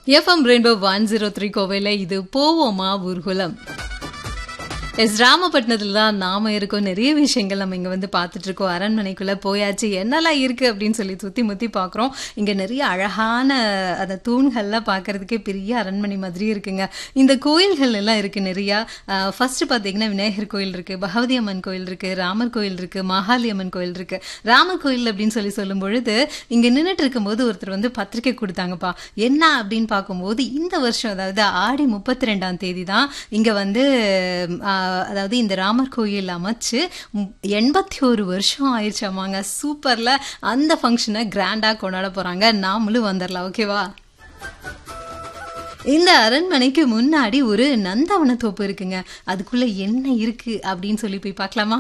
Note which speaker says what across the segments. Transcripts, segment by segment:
Speaker 1: FM rainbow one zero three கோவையில் இது போவோமா ஊர்குலம் எஸ் ராமபட்டினத்தில் தான் நாம இருக்கோம் நிறைய விஷயங்கள் நம்ம இங்கே வந்து பார்த்துட்டு இருக்கோம் அரண்மனைக்குள்ளே போயாச்சு என்னெல்லாம் இருக்குது அப்படின்னு சொல்லி சுற்றி முற்றி பார்க்குறோம் இங்கே நிறைய அழகான அந்த தூண்கள்லாம் பார்க்கறதுக்கே பெரிய அரண்மனை மாதிரி இருக்குங்க இந்த கோயில்கள் எல்லாம் இருக்குது நிறையா ஃபர்ஸ்ட் பார்த்தீங்கன்னா விநாயகர் கோயில் இருக்குது பகவதி அம்மன் கோயில் இருக்குது ராமர் கோயில் இருக்குது மகாலி அம்மன் கோயில் இருக்குது ராமர் கோயில் அப்படின்னு சொல்லி சொல்லும் பொழுது இங்கே நின்றுட்டு இருக்கும்போது ஒருத்தர் வந்து பத்திரிக்கை கொடுத்தாங்கப்பா என்ன அப்படின்னு பார்க்கும்போது இந்த வருஷம் அதாவது ஆடி முப்பத்தி ரெண்டாம் தேதி தான் இங்கே வந்து ஆஹ், அதாவது இந்த ராமர் கோயில் அமைச்சு எண்பத்தி ஒரு வருஷம் ஆயிடுச்சாமாங்க சூப்பரில் அந்த ஃபங்க்ஷனை கிராண்டாக கொண்டாட போகிறாங்க நாமளும் வந்துடலாம் ஓகேவா இந்த அரண்மனைக்கு முன்னாடி ஒரு நந்தவன தோப்பு இருக்குங்க அதுக்குள்ள என்ன இருக்கு அப்படின்னு சொல்லி போய் பார்க்கலாமா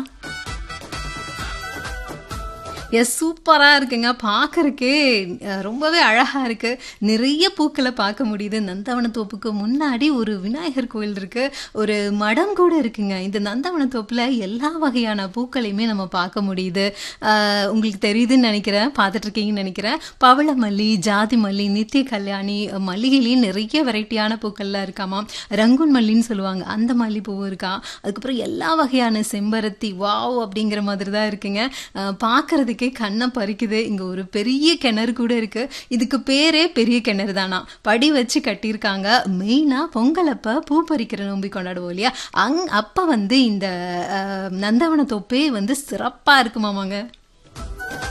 Speaker 1: எஸ் சூப்பராக இருக்குங்க பார்க்கறக்கே அஹ், ரொம்பவே அழகாக இருக்கு நிறைய பூக்களை பார்க்க முடியுது நந்தவன தோப்புக்கு முன்னாடி ஒரு விநாயகர் கோயில் இருக்கு ஒரு மடம் கூட இருக்குங்க இந்த நந்தவன தோப்பில் எல்லா வகையான பூக்களையுமே நம்ம பார்க்க முடியுது அஹ், உங்களுக்கு தெரியுதுன்னு நினைக்கிறேன் பார்த்துட்டு இருக்கீங்கன்னு நினைக்கிறேன் பவள மல்லி ஜாதி மல்லி நித்திய கல்யாணி மல்லிகைலேயும் நிறைய வெரைட்டியான பூக்கள்லாம் இருக்காமா ரங்குன் மல்லின்னு சொல்லுவாங்க அந்த மல்லிப்பூவும் இருக்கா அதுக்கப்புறம் எல்லா வகையான செம்பருத்தி வாவ் அப்படிங்கிற மாதிரி தான் இருக்குங்க அஹ் பார்க்கறதுக்கே கண்ணை பறிக்குது இங்கே ஒரு பெரிய கிணறு கூட இருக்கு இதுக்கு பேரே பெரிய கிணறு தானா படி வச்சு கட்டியிருக்காங்க மெயினாக பொங்கலப்ப பூ பறிக்கிற நோம்பி கொண்டாடுவோம் இல்லையா அங் அப்போ வந்து இந்த அஹ், நந்தவன தொப்பே வந்து சிறப்பாக இருக்குமாமாங்க